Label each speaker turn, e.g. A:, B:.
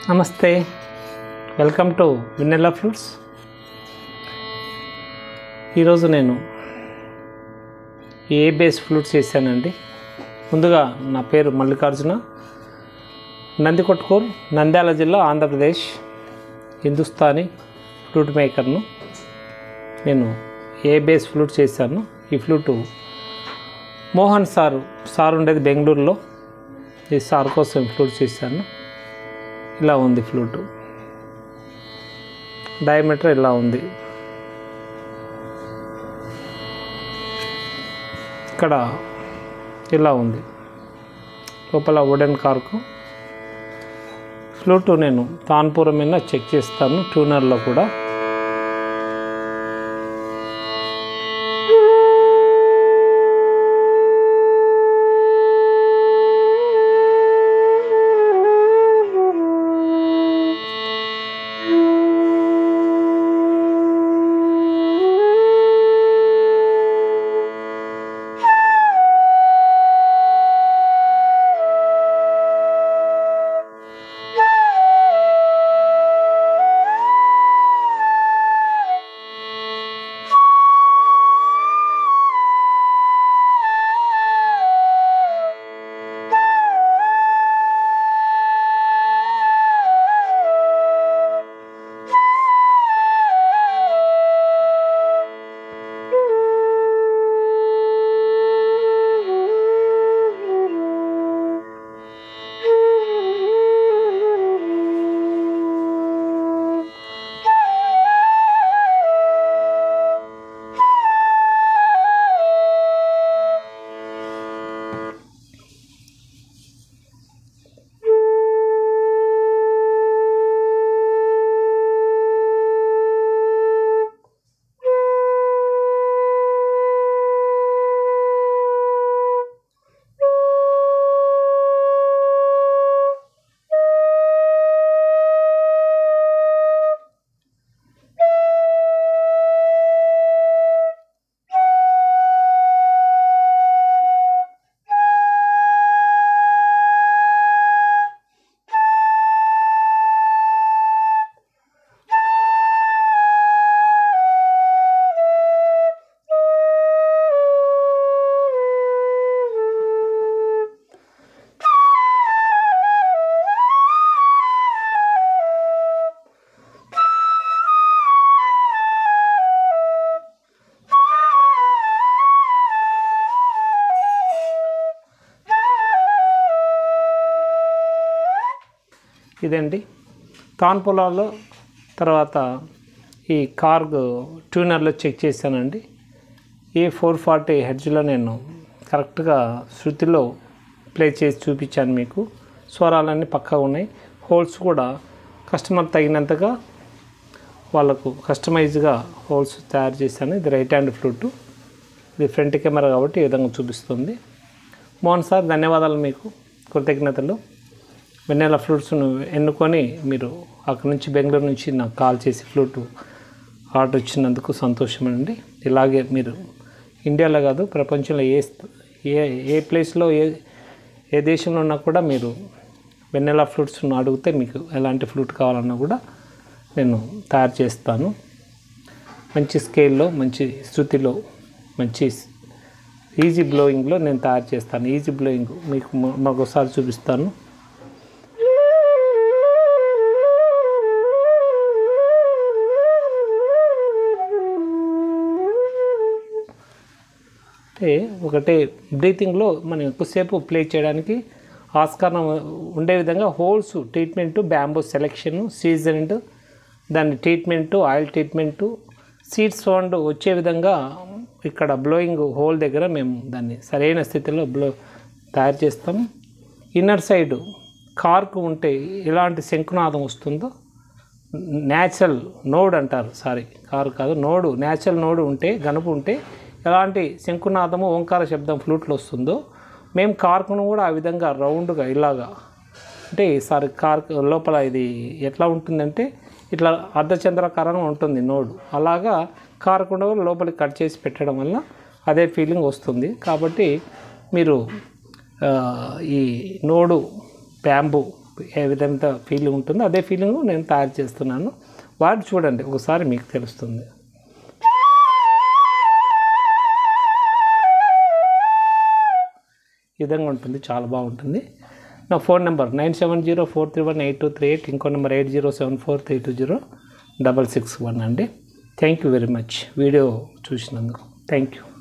A: నమస్తే welcome to విన్నెల్లా fruits ఈరోజు నేను ఏ బేస్ ఫ్రూట్స్ చేశానండి ముందుగా నా పేరు మల్లికార్జున నందికొట్కూరు నంద్యాల జిల్లా ఆంధ్రప్రదేశ్ హిందుస్థానీ ఫ్లూట్ మేకర్ను నేను ఏ బేస్ ఫ్లూట్ చేశాను ఈ ఫ్లూటు మోహన్ సారు సార్ ఉండేది బెంగళూరులో ఈ సార్ కోసం ఫ్లూట్ చేశాను ఇలా ఉంది ఫ్లూటు డయామీటర్ ఇలా ఉంది ఇక్కడ ఇలా ఉంది లోపల వుడెన్ కార్కు ఫ్లూటు నేను తాన్పురం మీద చెక్ చేస్తాను ట్యూనర్లో కూడా ఇదండి తాన్పులాలో తర్వాత ఈ కార్గ్ ట్యూనర్లో చెక్ చేశానండి ఏ ఫోర్ ఫార్టీ హెడ్జ్లో నేను కరెక్ట్గా శృతిలో ప్లే చేసి చూపించాను మీకు స్వరాలన్నీ పక్కా ఉన్నాయి హోల్స్ కూడా కస్టమర్ తగినంతగా వాళ్ళకు కస్టమైజ్గా హోల్స్ తయారు చేశాను ఇది రైట్ హ్యాండ్ ఫ్లూట్ ఇది ఫ్రంట్ కెమెరా కాబట్టి ఈ విధంగా చూపిస్తుంది మోహన్ సార్ ధన్యవాదాలు మీకు కృతజ్ఞతలు వెన్నెల ఫ్లూట్స్ను ఎన్నుకొని మీరు అక్కడ నుంచి బెంగళూరు నుంచి నాకు కాల్ చేసి ఫ్లూట్ ఆర్డర్ వచ్చినందుకు సంతోషం అండి ఇలాగే మీరు ఇండియాలో కాదు ప్రపంచంలో ఏ స్థ- ఏ ఏ ప్లేస్లో ఏ ఏ దేశంలో ఉన్నా కూడా మీరు వెన్నెల ఫ్లూట్స్ను అడిగితే మీకు ఎలాంటి ఫ్లూట్ కావాలన్నా కూడా నేను తయారు చేస్తాను మంచి స్కేల్లో మంచి శృతిలో మంచి ఈజీ బ్లోయింగ్లో నేను తయారు చేస్తాను ఈజీ బ్లోయింగ్ మీకు మ- మరొకసారి చూపిస్తాను అంటే ఒకటే బ్రీతింగ్లో మనం ఎక్కువసేపు ప్లే చేయడానికి ఆస్కారం ఉండే విధంగా holes treatment bamboo selection seasoned దాని treatment oil treatment seed sound వచ్చే విధంగా ఇక్కడ బ్లోయింగ్ హోల్ దగ్గర మేము దాన్ని సరైన స్థితిలో బ్లో తయారు చేస్తాం ఇన్నర్ సైడ్ కార్కు ఉంటే ఎలాంటి శంకునాదం వస్తుందో న్యాచురల్ నోడ్ అంటారు సారీ కారు కాదు నోడు న్యాచురల్ నోడు ఉంటే గనుపు ఉంటే ఎలాంటి శంకునాదము ఓంకార శబ్దం ఫ్లూట్లో వస్తుందో మేము కార్కును కూడా ఆ విధంగా రౌండ్గా ఇలాగా అంటే ఈసారి కార్ లోపల ఇది ఎట్లా ఉంటుందంటే ఇట్లా అర్ధచంద్రాకారంగా ఉంటుంది నోడు అలాగా కారకుండా కూడా లోపలికి కట్ చేసి పెట్టడం వల్ల అదే ఫీలింగ్ వస్తుంది కాబట్టి మీరు ఆ, ఈ నోడు బ్యాంబు ఏ విధంగా ఫీలింగ్ ఉంటుందో అదే ఫీలింగ్ నేను తయారు చేస్తున్నాను వాటి చూడండి ఒకసారి మీకు తెలుస్తుంది ఈ విధంగా ఉంటుంది చాలా బాగుంటుంది నా phone number nine seven zero four three one eight two three eight ఇంకో number eight zero seven four three two zero double six one అండి thank you very much video చూసినందుకు థ్యాంక్ యూ